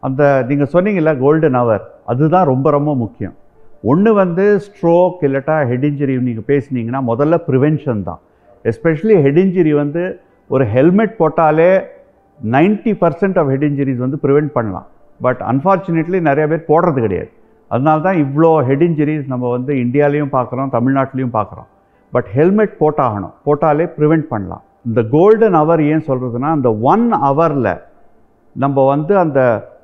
அந்த நீங்கள் சொன்னீங்கல்ல கோல்டன் ஹவர் அதுதான் ரொம்ப ரொம்ப முக்கியம் ஒன்று வந்து ஸ்ட்ரோக் இல்லாட்டா ஹெட் இன்ஜுரி நீங்கள் பேசுனீங்கன்னா முதல்ல ப்ரிவென்ஷன் தான் எஸ்பெஷலி ஹெட் இன்ஜுரி வந்து ஒரு ஹெல்மெட் போட்டாலே 90% பர்சன்ட் ஆஃப் ஹெட் இன்ஜுரிஸ் வந்து ப்ரிவெண்ட் பண்ணலாம் பட் அன்ஃபார்ச்சுனேட்லி நிறைய பேர் போடுறது கிடையாது அதனால தான் இவ்வளோ ஹெட் இன்ஜுரிஸ் நம்ம வந்து இந்தியாலையும் பார்க்குறோம் தமிழ்நாட்டிலையும் பார்க்குறோம் பட் ஹெல்மெட் போட்டாகணும் போட்டாலே ப்ரிவெண்ட் பண்ணலாம் இந்த கோல்டன் ஹவர் ஏன் சொல்கிறதுனா அந்த ஒன் ஹவரில் நம்ம வந்து அந்த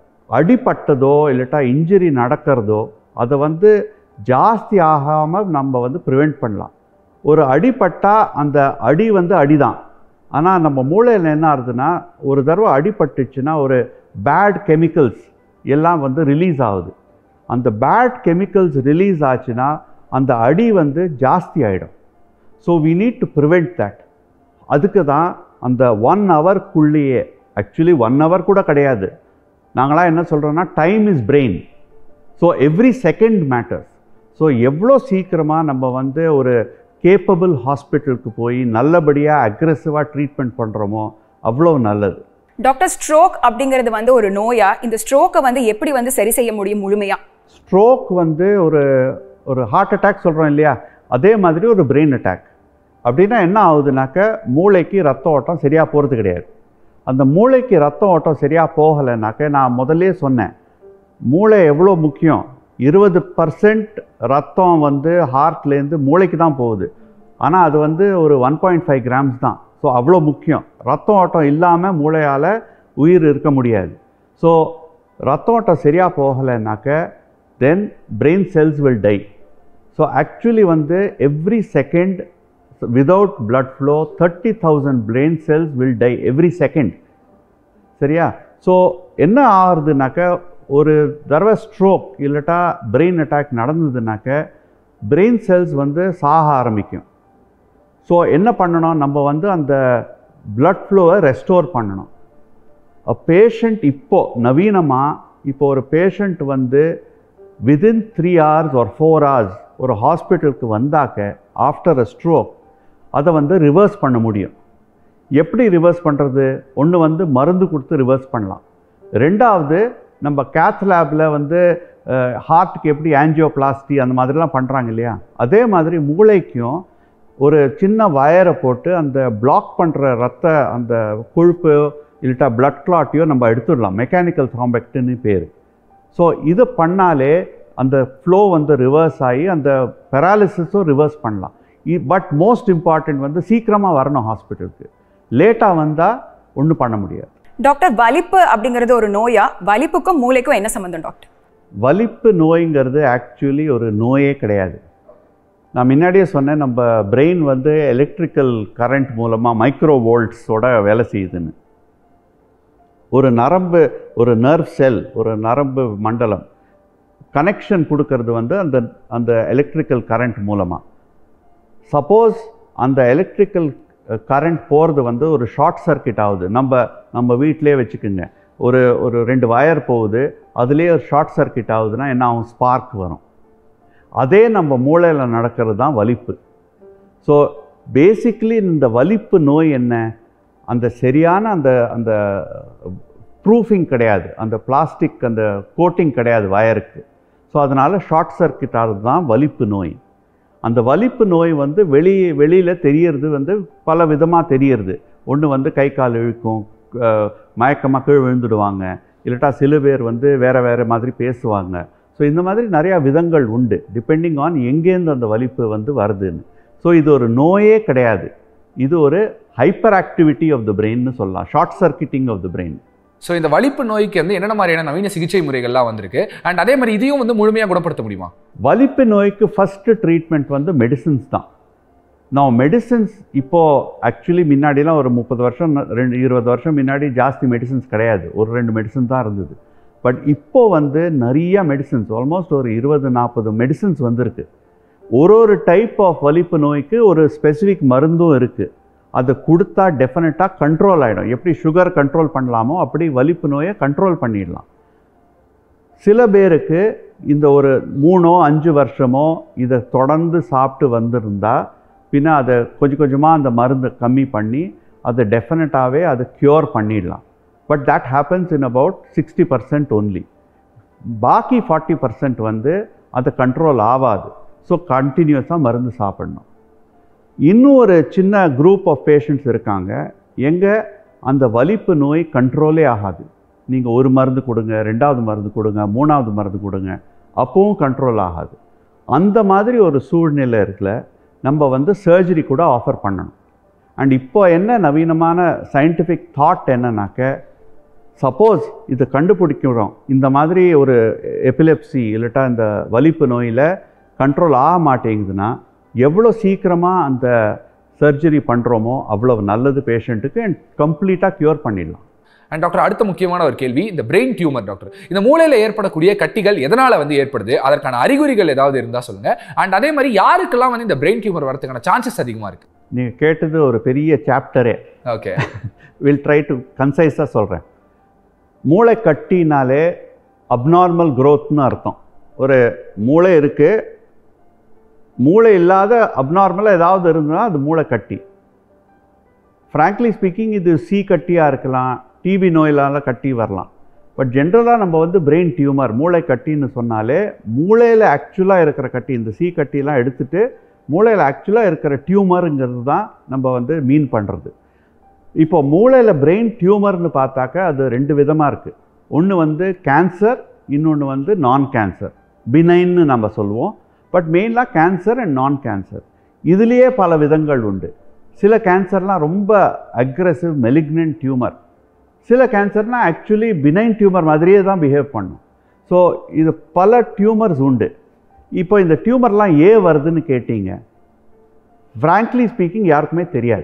அடிபட்டதோ இல்லாட்டா இன்ஜுரி நடக்கிறதோ அதை வந்து ஜாஸ்தி ஆகாமல் நம்ம வந்து ப்ரிவெண்ட் பண்ணலாம் ஒரு அடிபட்டா அந்த அடி வந்து அடிதான் ஆனால் நம்ம மூளையில் என்ன ஆகுதுன்னா ஒரு தடவை அடிபட்டுச்சுன்னா ஒரு பேட் கெமிக்கல்ஸ் எல்லாம் வந்து ரிலீஸ் ஆகுது அந்த பேட் கெமிக்கல்ஸ் ரிலீஸ் ஆச்சுன்னா அந்த அடி வந்து ஜாஸ்தி ஆகிடும் so we need to prevent that அதுக்கு தான் அந்த ஒன் ஹவர்க்குள்ளேயே ஆக்சுவலி ஒன் ஹவர் கூட கிடையாது நாங்களாம் என்ன சொல்கிறோன்னா time is brain so every second matters so எவ்வளோ சீக்கிரமாக நம்ம வந்து ஒரு கேப்பபிள் ஹாஸ்பிட்டலுக்கு போய் நல்லபடியாக அக்ரெசிவாக ட்ரீட்மெண்ட் பண்ணுறோமோ அவ்வளோ நல்லது டாக்டர் ஸ்ட்ரோக் அப்படிங்கிறது வந்து ஒரு நோயா இந்த ஸ்ட்ரோக்கை வந்து எப்படி வந்து சரி செய்ய முடியும் முழுமையா ஸ்ட்ரோக் வந்து ஒரு ஒரு ஹார்ட் அட்டாக் சொல்கிறோம் இல்லையா அதே மாதிரி ஒரு பிரெயின் அட்டாக் அப்படின்னா என்ன ஆகுதுனாக்க மூளைக்கு ரத்த ஓட்டம் சரியாக போகிறது கிடையாது அந்த மூளைக்கு ரத்த ஓட்டம் சரியாக போகலைனாக்க நான் முதல்லயே சொன்னேன் மூளை எவ்வளோ முக்கியம் இருபது பர்சன்ட் ரத்தம் வந்து ஹார்ட்லேருந்து மூளைக்கு தான் போகுது ஆனால் அது வந்து ஒரு ஒன் பாயிண்ட் ஃபைவ் கிராம்ஸ் தான் ஸோ அவ்வளோ முக்கியம் ரத்த ஓட்டம் இல்லாமல் மூளையால் உயிர் இருக்க முடியாது ஸோ ரத்த ஓட்டம் சரியாக போகலைனாக்க then brain cells will die so actually வந்து every second without blood flow thirty thousand brain cells will die every second சரியா ஸோ என்ன ஆகுதுனாக்க ஒரு தடவை ஸ்ட்ரோக் இல்லாட்டா பிரெயின் அட்டாக் நடந்ததுனாக்க பிரெயின் செல்ஸ் வந்து சாக ஆரம்பிக்கும் ஸோ என்ன பண்ணணும் நம்ம வந்து அந்த பிளட் ஃப்ளோவை ரெஸ்டோர் பண்ணணும் அ பேஷண்ட் இப்போ நவீனமாக இப்போ ஒரு பேஷண்ட் வந்து விதின் த்ரீ ஹவர்ஸ் ஒரு ஃபோர் ஹவர்ஸ் ஒரு ஹாஸ்பிட்டலுக்கு வந்தாக்க ஆஃப்டர் அ ஸ்ட்ரோக் அதை வந்து ரிவர்ஸ் பண்ண முடியும் எப்படி ரிவர்ஸ் பண்ணுறது ஒன்று வந்து மருந்து கொடுத்து ரிவர்ஸ் பண்ணலாம் ரெண்டாவது நம்ம கேத் லேபில் வந்து ஹார்ட்டுக்கு எப்படி ஆஞ்சியோபிளாஸ்டி அந்த மாதிரிலாம் பண்ணுறாங்க இல்லையா அதே மாதிரி மூளைக்கும் ஒரு சின்ன வயரை போட்டு அந்த பிளாக் பண்ணுற ரத்த அந்த கொழுப்பு இல்லாட்டா பிளட் கிளாட்டையோ நம்ம எடுத்துடலாம் மெக்கானிக்கல் த்ராம்பெக்ட்னு பேர் ஸோ இது பண்ணாலே அந்த ஃப்ளோ வந்து ரிவர்ஸ் ஆகி அந்த பெராலிசிஸும் ரிவர்ஸ் பண்ணலாம் பட் மோஸ்ட் இம்பார்ட்டன்ட் வந்து சீக்கிரமாக வரணும் ஹாஸ்பிட்டலுக்கு லேட்டாக வந்தால் ஒன்றும் பண்ண முடியாது டாக்டர் வலிப்பு அப்படிங்கிறது ஒரு நோயா வலிப்புக்கும் மூளைக்கும் என்ன சம்பந்தம் டாக்டர் வலிப்பு நோய்ங்கிறது ஆக்சுவலி ஒரு நோயே கிடையாது நான் முன்னாடியே சொன்னேன் நம்ம பிரெயின் வந்து எலக்ட்ரிக்கல் கரண்ட் மூலமாக மைக்ரோ வோல்ட்ஸோட வேலை செய்யுதுன்னு ஒரு நரம்பு ஒரு நர்வ் செல் ஒரு நரம்பு மண்டலம் கனெக்ஷன் கொடுக்கறது வந்து அந்த அந்த எலக்ட்ரிக்கல் கரண்ட் மூலமாக சப்போஸ் அந்த எலக்ட்ரிக்கல் கரண்ட் போகிறது வந்து ஒரு ஷார்ட் சர்க்கியூட் ஆகுது நம்ம நம்ம வீட்டிலே வச்சுக்கோங்க ஒரு ஒரு ரெண்டு வயர் போகுது அதுலேயே ஒரு ஷார்ட் சர்க்கியூட் ஆகுதுன்னா என்ன ஆகும் ஸ்பார்க் வரும் அதே நம்ம மூளையில் நடக்கிறது தான் வலிப்பு ஸோ பேசிக்லி இந்த வலிப்பு நோய் என்ன அந்த சரியான அந்த அந்த ப்ரூஃபிங் கிடையாது அந்த பிளாஸ்டிக் அந்த கோட்டிங் கிடையாது வயருக்கு ஸோ அதனால் ஷார்ட் சர்க்கியூட் ஆகிறது தான் வலிப்பு நோய் அந்த வலிப்பு நோய் வந்து வெளி வெளியில் தெரியறது வந்து பல விதமாக தெரியறது ஒன்று வந்து கை கால் இழுக்கும் மயக்கமாக கீழ் விழுந்துடுவாங்க இல்லாட்டா சில பேர் வந்து வேறு வேறு மாதிரி பேசுவாங்க ஸோ இந்த மாதிரி நிறையா விதங்கள் உண்டு டிபெண்டிங் ஆன் எங்கேருந்து அந்த வலிப்பு வந்து வருதுன்னு ஸோ இது ஒரு நோயே கிடையாது இது ஒரு ஹைப்பர் ஆக்டிவிட்டி ஆஃப் த பிரெயின்னு சொல்லலாம் short circuiting of the brain so இந்த வலிப்பு நோய்க்கு வந்து என்னென்ன மாதிரியான நவீன சிகிச்சை முறைகள்லாம் வந்திருக்கு அண்ட் அதே மாதிரி இதையும் வந்து முழுமையாக குணப்படுத்த முடியுமா வலிப்பு நோய்க்கு ஃபஸ்ட்டு ட்ரீட்மெண்ட் வந்து மெடிசின்ஸ் தான் நான் மெடிசின்ஸ் இப்போது ஆக்சுவலி முன்னாடிலாம் ஒரு முப்பது வருஷம் ரெண்டு இருபது வருஷம் முன்னாடி ஜாஸ்தி மெடிசின்ஸ் கிடையாது ஒரு ரெண்டு மெடிசன் தான் இருந்தது பட் இப்போ வந்து நிறைய மெடிசின்ஸ் ஆல்மோஸ்ட் ஒரு இருபது நாற்பது மெடிசின்ஸ் வந்திருக்கு ஒரு ஒரு டைப் ஆஃப் வலிப்பு நோய்க்கு ஒரு ஸ்பெசிஃபிக் மருந்தும் இருக்குது அதை கொடுத்தா டெஃபினட்டாக கண்ட்ரோல் ஆகிடும் எப்படி சுகர் கண்ட்ரோல் பண்ணலாமோ அப்படி வலிப்பு நோயை கண்ட்ரோல் பண்ணிடலாம் சில பேருக்கு இந்த ஒரு மூணோ அஞ்சு வருஷமோ இதை தொடர்ந்து சாப்பிட்டு வந்திருந்தா பின்ன அதை கொஞ்சம் கொஞ்சமாக அந்த மருந்தை கம்மி பண்ணி அதை டெஃபினட்டாகவே அதை க்யூர் பண்ணிடலாம் but that happens in about sixty percent only பாக்கி ஃபார்ட்டி பர்சன்ட் வந்து அது கண்ட்ரோல் ஆகாது ஸோ கண்டினியூஸாக மருந்து சாப்பிடணும் இன்னும் ஒரு சின்ன குரூப் ஆஃப் பேஷண்ட்ஸ் இருக்காங்க எங்கே அந்த வலிப்பு நோய் கண்ட்ரோலே ஆகாது நீங்கள் ஒரு மருந்து கொடுங்க ரெண்டாவது மருந்து கொடுங்க மூணாவது மருந்து கொடுங்க அப்போவும் கண்ட்ரோல் ஆகாது அந்த மாதிரி ஒரு சூழ்நிலை இருக்குல்ல நம்ம வந்து சர்ஜரி கூட ஆஃபர் பண்ணணும் அண்ட் இப்போ என்ன நவீனமான சயின்டிஃபிக் தாட் என்னன்னாக்க சப்போஸ் இதை கண்டுபிடிக்கிறோம் இந்த மாதிரி ஒரு எபிலெப்சி இல்லட்டா இந்த வலிப்பு நோயில் கண்ட்ரோல் ஆக மாட்டேங்குதுன்னா எவ்வளோ சீக்கிரமாக அந்த சர்ஜரி பண்ணுறோமோ அவ்வளவு நல்லது பேஷண்ட்டுக்கு அண்ட் கம்ப்ளீட்டாக க்யூர் பண்ணிடலாம் அண்ட் டாக்டர் அடுத்த முக்கியமான ஒரு கேள்வி இந்த பிரெயின் டியூமர் டாக்டர் இந்த மூளையில ஏற்படக்கூடிய கட்டிகள் எதனால வந்து ஏற்படுது அதற்கான அறிகுறிகள் ஏதாவது இருந்தா சொல்லுங்க அண்ட் அதே மாதிரி யாருக்கெல்லாம் வந்து இந்த பிரெயின் டியூமர் வரதுக்கான சான்சஸ் அதிகமா இருக்கு நீங்கள் கேட்டது ஒரு பெரிய சாப்டரே ஓகே வில் ட்ரை டு கன்சைஸாக சொல்கிறேன் மூளை கட்டினாலே அப்நார்மல் க்ரோத்னு அர்த்தம் ஒரு மூளை இருக்குது மூளை இல்லாத அப்நார்மலாக ஏதாவது இருந்ததுன்னா அது மூளை கட்டி ஃப்ராங்க்லி ஸ்பீக்கிங் இது சி கட்டியாக இருக்கலாம் டிபி நோயிலால கட்டி வரலாம் பட் ஜென்ரலாக நம்ம வந்து பிரெயின் டியூமர் மூளை கட்டின்னு சொன்னாலே மூளையில் ஆக்சுவலாக இருக்கிற கட்டி இந்த சி கட்டிலாம் எடுத்துட்டு மூளையில் ஆக்சுவலாக இருக்கிற டியூமருங்கிறது தான் நம்ம வந்து மீன் பண்ணுறது இப்போ மூளையில் பிரெயின் டியூமர்னு பார்த்தாக்க அது ரெண்டு விதமாக இருக்குது ஒன்று வந்து கேன்சர் இன்னொன்று வந்து நான் கேன்சர் பினைன்னு நம்ம சொல்லுவோம் பட் மெயினாக கேன்சர் அண்ட் நான் கேன்சர் இதுலேயே பல விதங்கள் உண்டு சில கேன்சர்லாம் ரொம்ப அக்ரெசிவ் மெலிக்னன்ட் டியூமர் சில கேன்சர்னால் ஆக்சுவலி பினைன் டியூமர் மாதிரியே தான் பிஹேவ் பண்ணும் ஸோ இது பல டியூமர்ஸ் உண்டு இப்போ இந்த டியூமர்லாம் ஏன் வருதுன்னு கேட்டீங்க ஃப்ராங்க்லி ஸ்பீக்கிங் யாருக்குமே தெரியாது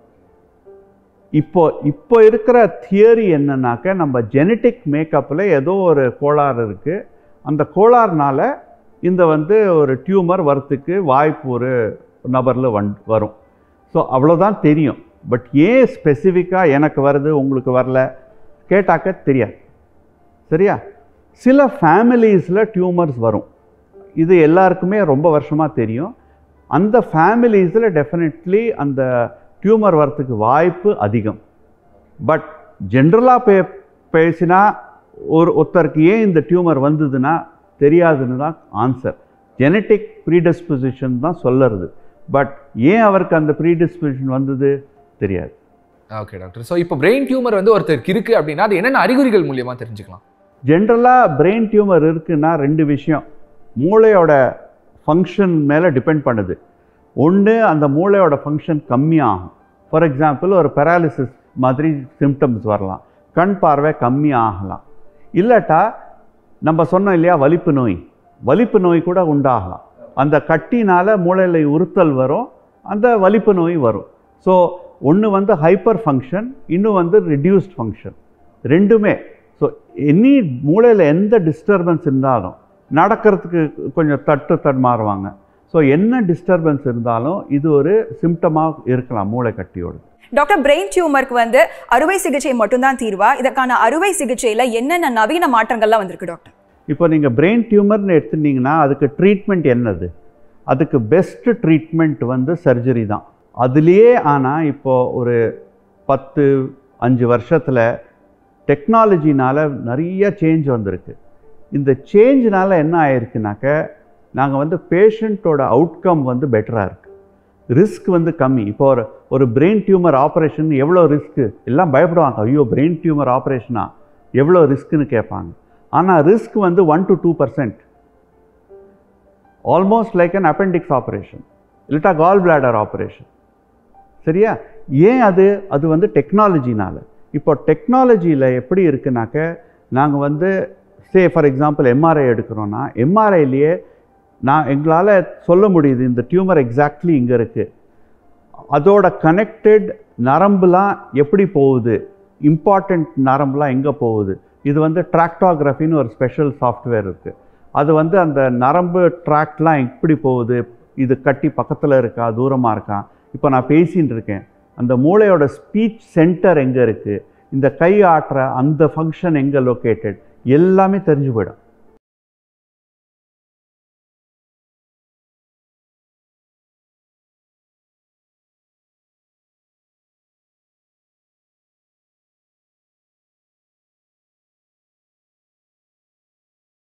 இப்போ இப்போ இருக்கிற தியரி என்னன்னாக்க நம்ம ஜெனட்டிக் மேக்கப்பில் ஏதோ ஒரு கோளாறு இருக்குது அந்த கோளாறுனால இந்த வந்து ஒரு டியூமர் வரத்துக்கு வாய்ப்பு ஒரு நபரில் வந் வரும் ஸோ அவ்வளோதான் தெரியும் பட் ஏன் ஸ்பெசிஃபிக்காக எனக்கு வருது உங்களுக்கு வரல கேட்டாக்க தெரியாது சரியா சில ஃபேமிலிஸில் டியூமர்ஸ் வரும் இது எல்லாருக்குமே ரொம்ப வருஷமாக தெரியும் அந்த ஃபேமிலிஸில் டெஃபினெட்லி அந்த டியூமர் வரத்துக்கு வாய்ப்பு அதிகம் பட் ஜென்ரலாக பே பேசினா ஒரு ஒருத்தருக்கு ஏன் இந்த டியூமர் வந்ததுன்னா தெரியாதுன்னு தான் ஆன்சர் ஜெனட்டிக் ப்ரீடிஸ்பொசிஷன் தான் சொல்லறது பட் ஏன் அவருக்கு அந்த ப்ரீடிஸ்பொசிஷன் வந்தது தெரியாது ஓகே டாக்டர் ஸோ இப்போ பிரெயின் டியூமர் வந்து ஒருத்தருக்கு இருக்கு அப்படின்னா அது என்னென்ன அறிகுறிகள் மூலியமா தெரிஞ்சுக்கலாம் ஜென்ரலாக பிரெயின் டியூமர் இருக்குன்னா ரெண்டு விஷயம் மூளையோட ஃபங்க்ஷன் மேலே டிபெண்ட் பண்ணுது ஒன்று அந்த மூளையோட ஃபங்க்ஷன் கம்மியாகும் ஃபார் எக்ஸாம்பிள் ஒரு பெராலிசிஸ் மாதிரி சிம்டம்ஸ் வரலாம் கண் பார்வை கம்மி ஆகலாம் இல்லாட்டா நம்ம சொன்னோம் இல்லையா வலிப்பு நோய் வலிப்பு நோய் கூட உண்டாகலாம் அந்த கட்டினால் மூளையில் உறுத்தல் வரும் அந்த வலிப்பு நோய் வரும் ஸோ ஒன்று வந்து ஹைப்பர் ஃபங்க்ஷன் இன்னும் வந்து ரிடியூஸ்ட் ஃபங்க்ஷன் ரெண்டுமே ஸோ எனி மூளையில் எந்த டிஸ்டர்பன்ஸ் இருந்தாலும் நடக்கிறதுக்கு கொஞ்சம் தட்டு தடுமாறுவாங்க ஸோ என்ன டிஸ்டர்பன்ஸ் இருந்தாலும் இது ஒரு சிம்டமாக இருக்கலாம் மூளை கட்டியோடு டாக்டர் பிரெயின் டியூமருக்கு வந்து அறுவை சிகிச்சை மட்டும்தான் தீர்வா இதற்கான அறுவை சிகிச்சையில என்னென்ன நவீன மாற்றங்கள்லாம் வந்திருக்கு டாக்டர் இப்போ நீங்கள் பிரெயின் டியூமர்னு எடுத்துட்டீங்கன்னா அதுக்கு ட்ரீட்மெண்ட் என்னது அதுக்கு பெஸ்ட் ட்ரீட்மெண்ட் வந்து சர்ஜரி தான் அதுலேயே ஆனால் இப்போது ஒரு பத்து அஞ்சு வருஷத்தில் டெக்னாலஜினால் நிறைய சேஞ்ச் வந்திருக்கு இந்த சேஞ்ச்னால என்ன ஆயிருக்குனாக்க நாங்கள் வந்து பேஷண்ட்டோட அவுட்கம் வந்து பெட்டராக இருக்குது ரிஸ்க் வந்து கம்மி இப்போ ஒரு ஒரு பிரெயின் டியூமர் ஆப்ரேஷன் எவ்வளோ ரிஸ்க்கு எல்லாம் பயப்படுவாங்க ஐயோ பிரெயின் டியூமர் ஆப்ரேஷனா எவ்வளோ ரிஸ்க்குன்னு கேட்பாங்க ஆனால் ரிஸ்க் வந்து one to two percent almost like an appendix operation இல்லட்டா கால் பிளாடர் ஆப்ரேஷன் சரியா ஏன் அது அது வந்து டெக்னாலஜினால இப்போ டெக்னாலஜியில் எப்படி இருக்குனாக்க நாங்கள் வந்து சே ஃபார் எக்ஸாம்பிள் எம்ஆர்ஐ எடுக்கிறோன்னா எம்ஆர்ஐலேயே நான் எங்களால் சொல்ல முடியுது இந்த டியூமர் எக்ஸாக்ட்லி இங்கே இருக்குது அதோட கனெக்டட் நரம்புலாம் எப்படி போகுது இம்பார்ட்டண்ட் நரம்புலாம் எங்கே போகுது இது வந்து ட்ராக்டோகிராஃபின்னு ஒரு ஸ்பெஷல் சாஃப்ட்வேர் இருக்குது அது வந்து அந்த நரம்பு ட்ராக்லாம் எப்படி போகுது இது கட்டி பக்கத்தில் இருக்கா தூரமாக இருக்கா இப்போ நான் பேசின்னு இருக்கேன் அந்த மூளையோட ஸ்பீச் சென்டர் எங்கே இருக்குது இந்த கை ஆட்டுற அந்த ஃபங்க்ஷன் எங்கே லொக்கேட்டட் எல்லாமே தெரிஞ்சு போயிடும்